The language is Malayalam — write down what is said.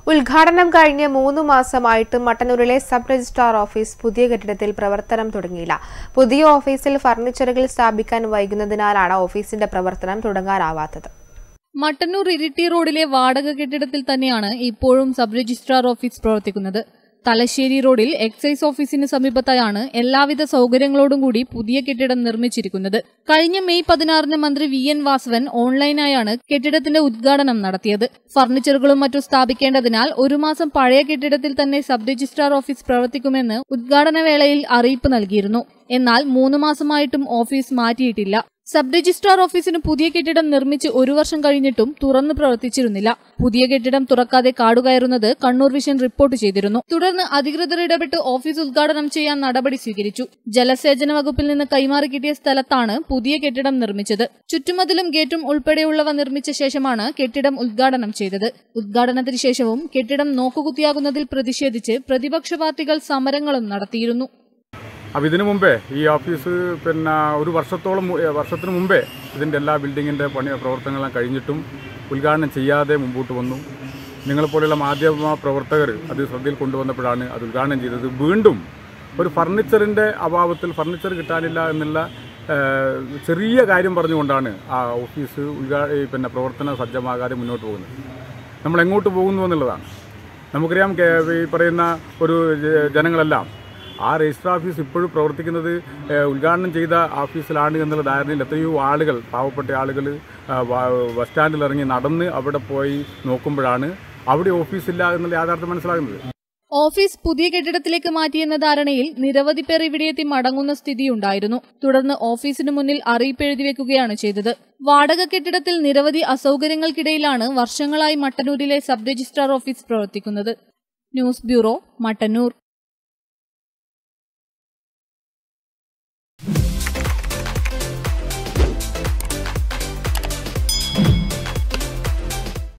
ഉദ്ഘാടനം കഴിഞ്ഞ് മൂന്ന് മാസമായിട്ടും മട്ടന്നൂരിലെ സബ് രജിസ്ട്രാർ ഓഫീസ് പുതിയ കെട്ടിടത്തിൽ പ്രവർത്തനം തുടങ്ങിയില്ല പുതിയ ഓഫീസിൽ ഫർണിച്ചറുകൾ സ്ഥാപിക്കാൻ വൈകുന്നതിനാലാണ് ഓഫീസിന്റെ പ്രവർത്തനം തുടങ്ങാനാവാത്തത് മട്ടന്നൂർ ഇരിട്ടി റോഡിലെ വാടക കെട്ടിടത്തിൽ തന്നെയാണ് ഇപ്പോഴും സബ് രജിസ്ട്രാർ ഓഫീസ് പ്രവർത്തിക്കുന്നത് തലശ്ശേരി റോഡിൽ എക്സൈസ് ഓഫീസിന് സമീപത്തായാണ് എല്ലാവിധ സൗകര്യങ്ങളോടും കൂടി പുതിയ കെട്ടിടം നിർമ്മിച്ചിരിക്കുന്നത് കഴിഞ്ഞ മെയ് പതിനാറിന് മന്ത്രി വി എൻ വാസവൻ ഓൺലൈനായാണ് കെട്ടിടത്തിന്റെ ഉദ്ഘാടനം നടത്തിയത് ഫർണിച്ചറുകളും മറ്റും സ്ഥാപിക്കേണ്ടതിനാൽ ഒരു മാസം പഴയ കെട്ടിടത്തിൽ തന്നെ സബ് രജിസ്ട്രാർ ഓഫീസ് പ്രവർത്തിക്കുമെന്ന് ഉദ്ഘാടന വേളയിൽ അറിയിപ്പ് നൽകിയിരുന്നു എന്നാൽ മൂന്ന് മാസമായിട്ടും ഓഫീസ് മാറ്റിയിട്ടില്ല സബ് രജിസ്ട്രാർ ഓഫീസിന് പുതിയ കെട്ടിടം നിർമ്മിച്ച് ഒരു വർഷം കഴിഞ്ഞിട്ടും തുറന്നു പ്രവർത്തിച്ചിരുന്നില്ല പുതിയ കെട്ടിടം തുറക്കാതെ കാടുകയറുന്നത് കണ്ണൂർ വിഷൻ റിപ്പോർട്ട് ചെയ്തിരുന്നു തുടർന്ന് അധികൃതർ ഇടപെട്ട് ഓഫീസ് ഉദ്ഘാടനം ചെയ്യാൻ നടപടി സ്വീകരിച്ചു ജലസേചന വകുപ്പിൽ നിന്ന് കൈമാറി കിട്ടിയ സ്ഥലത്താണ് പുതിയ കെട്ടിടം നിർമ്മിച്ചത് ചുറ്റുമതിലും ഗേറ്റും ഉൾപ്പെടെയുള്ളവ നിർമ്മിച്ച ശേഷമാണ് കെട്ടിടം ഉദ്ഘാടനം ചെയ്തത് ഉദ്ഘാടനത്തിന് ശേഷവും കെട്ടിടം നോക്കുകുത്തിയാകുന്നതിൽ പ്രതിഷേധിച്ച് പ്രതിപക്ഷ പാർട്ടികൾ സമരങ്ങളും നടത്തിയിരുന്നു അപ്പോൾ ഇതിനു മുമ്പേ ഈ ഓഫീസ് പിന്നെ ഒരു വർഷത്തോളം മു- ഏ, വർഷത്തിന് മുമ്പേ ഇതിൻ്റെ എല്ലാ ബിൽഡിങ്ങിൻ്റെ പണി പ്രവർത്തനങ്ങളെല്ലാം കഴിഞ്ഞിട്ടും ഉദ്ഘാടനം ചെയ്യാതെ മുമ്പോട്ട് വന്നു നിങ്ങളെപ്പോലെയുള്ള മാധ്യമ പ്രവർത്തകർ അത് ശ്രദ്ധയിൽ കൊണ്ടുവന്നപ്പോഴാണ് അത് ഉദ്ഘാടനം ചെയ്തത് വീണ്ടും ഒരു ഫർണിച്ചറിൻ്റെ അഭാവത്തിൽ ഫർണിച്ചർ കിട്ടാനില്ല എന്നുള്ള ഏ, ചെറിയ കാര്യം പറഞ്ഞുകൊണ്ടാണ് ആ ഓഫീസ് ഉദ്ഘാ ഈ പിന്നെ പ്രവർത്തന സജ്ജമാകാതെ മുന്നോട്ട് പോകുന്നത് നമ്മൾ എങ്ങോട്ട് പോകുന്നു എന്നുള്ളതാണ് നമുക്കറിയാം കേ- ഈ പറയുന്ന ഒരു ജ- ജനങ്ങളെല്ലാം ആ രജിസ്റ്റർ ഓഫീസ് ഇപ്പോഴും പ്രവർത്തിക്കുന്നത് ഏഹ്, ഉദ്ഘാടനം ചെയ്ത ഓഫീസിലാണ് എന്നുള്ള ധാരണയിൽ എത്രയോ ആളുകൾ പാവപ്പെട്ട ആളുകൾ ബസ് സ്റ്റാൻഡിൽ ഇറങ്ങി നടന്ന് അവിടെ പോയി നോക്കുമ്പോഴാണ് അവിടെ ഓഫീസില്ല എന്നുള്ള യാഥാർത്ഥ്യം മനസ്സിലാകുന്നത് ഓഫീസ് പുതിയ കെട്ടിടത്തിലേക്ക് മാറ്റിയെന്ന ധാരണയിൽ നിരവധി പേർ ഇവിടെയെത്തി മടങ്ങുന്ന സ്ഥിതിയുണ്ടായിരുന്നു തുടർന്ന് ഓഫീസിന് മുന്നിൽ അറിയിപ്പ് എഴുതി വെക്കുകയാണ് ചെയ്തത് വാടക കെട്ടിടത്തിൽ നിരവധി അസൗകര്യങ്ങൾക്കിടയിലാണ് വർഷങ്ങളായി മട്ടന്നൂരിലെ സബ് രജിസ്ട്രാർ ഓഫീസ് പ്രവർത്തിക്കുന്നത് ന്യൂസ് ബ്യൂറോ മട്ടന്നൂർ